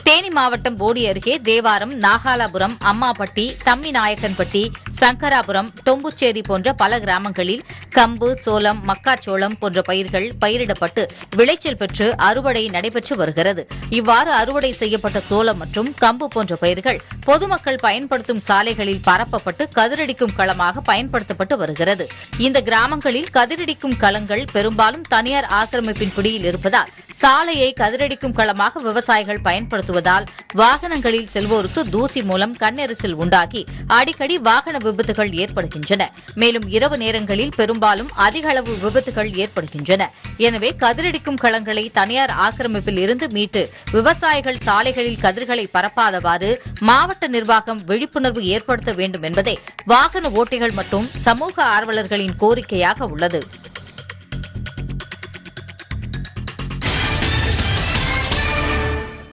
தேனி மாவட்டம் போடி அருகே தேவாரம் நாகாலாபுரம் அம்மாப்பட்டி தம்மிநாயக்கன்பட்டி சங்கராபுரம் டொம்புச்சேரி போன்ற பல கிராமங்களில் கம்பு சோளம் மக்காச்சோளம் போன்ற பயிர்கள் பயிரிடப்பட்டு விளைச்சல் பெற்று அறுவடை நடைபெற்று வருகிறது இவ்வாறு அறுவடை செய்யப்பட்ட சோளம் மற்றும் கம்பு போன்ற பயிர்கள் பொதுமக்கள் பயன்படுத்தும் சாலைகளில் பரப்பப்பட்டு கதிரடிக்கும் களமாக பயன்படுத்தப்பட்டு வருகிறது இந்த கிராமங்களில் கதிரடிக்கும் களங்கள் பெரும்பாலும் தனியார் ஆக்கிரமிப்பின் பிடியில் இருப்பதால் சாலையை கதிரடிக்கும் களமாக விவசாயிகள் பயன்படுத்துவதால் வாகனங்களில் செல்வோருக்கு தூசி மூலம் கண்ணெரிச்சல் உண்டாகி அடிக்கடி வாகன விபத்துகள் ஏற்படுகின்றன மேலும் இரவு நேரங்களில் பெரும்பாலும் அதிக அளவு விபத்துகள் ஏற்படுகின்றன எனவே கதிரடிக்கும் களங்களை தனியார் ஆக்கிரமிப்பில் இருந்து மீட்டு விவசாயிகள் சாலைகளில் கதிர்களை பரப்பாதவாறு மாவட்ட நிர்வாகம் விழிப்புணர்வு ஏற்படுத்த வேண்டும் என்பதே வாகன ஓட்டிகள் மற்றும் சமூக ஆர்வலர்களின் கோரிக்கையாக உள்ளது